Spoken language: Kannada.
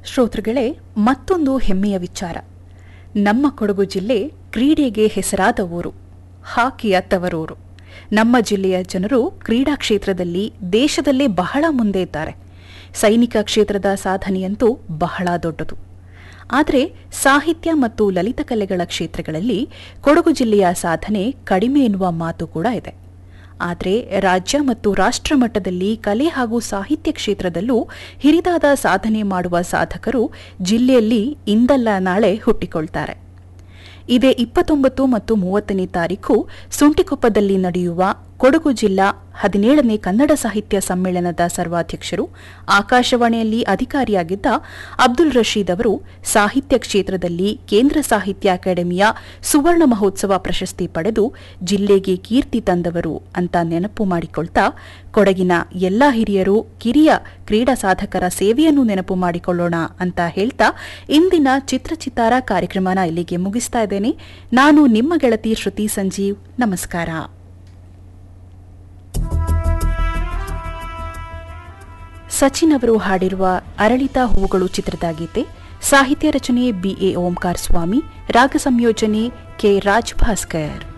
ಶ್ರೋತೃಗಳೇ ಮತ್ತೊಂದು ಹೆಮ್ಮೆಯ ವಿಚಾರ ನಮ್ಮ ಕೊಡಗು ಜಿಲ್ಲೆ ಕ್ರೀಡೆಗೆ ಹೆಸರಾದ ಊರು ಹಾಕಿಯ ತವರೂರು ನಮ್ಮ ಜಿಲ್ಲೆಯ ಜನರು ಕ್ರೀಡಾ ಕ್ಷೇತ್ರದಲ್ಲಿ ದೇಶದಲ್ಲೇ ಬಹಳ ಮುಂದೆ ಇದ್ದಾರೆ ಸೈನಿಕ ಕ್ಷೇತ್ರದ ಸಾಧನೆಯಂತೂ ಬಹಳ ದೊಡ್ಡದು ಆದರೆ ಸಾಹಿತ್ಯ ಮತ್ತು ಲಲಿತ ಕಲೆಗಳ ಕ್ಷೇತ್ರಗಳಲ್ಲಿ ಕೊಡಗು ಜಿಲ್ಲೆಯ ಸಾಧನೆ ಕಡಿಮೆ ಎನ್ನುವ ಮಾತು ಕೂಡ ಇದೆ ಆದರೆ ರಾಜ್ಯ ಮತ್ತು ರಾಷ್ಟ್ರ ಮಟ್ಟದಲ್ಲಿ ಕಲೆ ಹಾಗೂ ಸಾಹಿತ್ಯ ಕ್ಷೇತ್ರದಲ್ಲೂ ಹಿರಿದಾದ ಸಾಧನೆ ಮಾಡುವ ಸಾಧಕರು ಜಿಲ್ಲೆಯಲ್ಲಿ ಇಂದಲ್ಲ ನಾಳೆ ಹುಟ್ಟಿಕೊಳ್ತಾರೆ ಇದೇ ಇಪ್ಪತ್ತೊಂಬತ್ತು ಮತ್ತು ಮೂವತ್ತನೇ ತಾರೀಕು ಸುಂಟಿಕೊಪ್ಪದಲ್ಲಿ ನಡೆಯುವ ಕೊಡಗು ಜಿಲ್ಲಾ ಹದಿನೇಳನೇ ಕನ್ನಡ ಸಾಹಿತ್ಯ ಸಮ್ಮೇಳನದ ಸರ್ವಾಧ್ಯಕ್ಷರು ಆಕಾಶವಾಣಿಯಲ್ಲಿ ಅಧಿಕಾರಿಯಾಗಿದ್ದ ಅಬ್ದುಲ್ ರಶೀದ್ ಅವರು ಸಾಹಿತ್ಯ ಕ್ಷೇತ್ರದಲ್ಲಿ ಕೇಂದ್ರ ಸಾಹಿತ್ಯ ಅಕಾಡೆಮಿಯ ಸುವರ್ಣ ಮಹೋತ್ಸವ ಪ್ರಶಸ್ತಿ ಪಡೆದು ಜಿಲ್ಲೆಗೆ ಕೀರ್ತಿ ತಂದವರು ಅಂತ ನೆನಪು ಮಾಡಿಕೊಳ್ತಾ ಕೊಡಗಿನ ಎಲ್ಲಾ ಹಿರಿಯರು ಕಿರಿಯ ಕ್ರೀಡಾ ಸಾಧಕರ ಸೇವೆಯನ್ನು ನೆನಪು ಮಾಡಿಕೊಳ್ಳೋಣ ಅಂತ ಹೇಳ್ತಾ ಇಂದಿನ ಚಿತ್ರಚಿತ್ತಾರ ಕಾರ್ಯಕ್ರಮನ ಇಲ್ಲಿಗೆ ಮುಗಿಸ್ತಾ ಇದ್ದೇನೆ ನಾನು ನಿಮ್ಮ ಗೆಳತಿ ಶ್ರುತಿ ಸಂಜೀವ್ ನಮಸ್ಕಾರ ಸಚಿನ್ ಅವರು ಹಾಡಿರುವ ಅರಳಿತ ಹೂವುಗಳು ಚಿತ್ರದ ಗೀತೆ ಸಾಹಿತ್ಯ ರಚನೆ ಬಿಎ ಓಂಕಾರ ಸ್ವಾಮಿ ರಾಗ ಸಂಯೋಜನೆ ಕೆ ರಾಜ್ ಭಾಸ್ಕರ್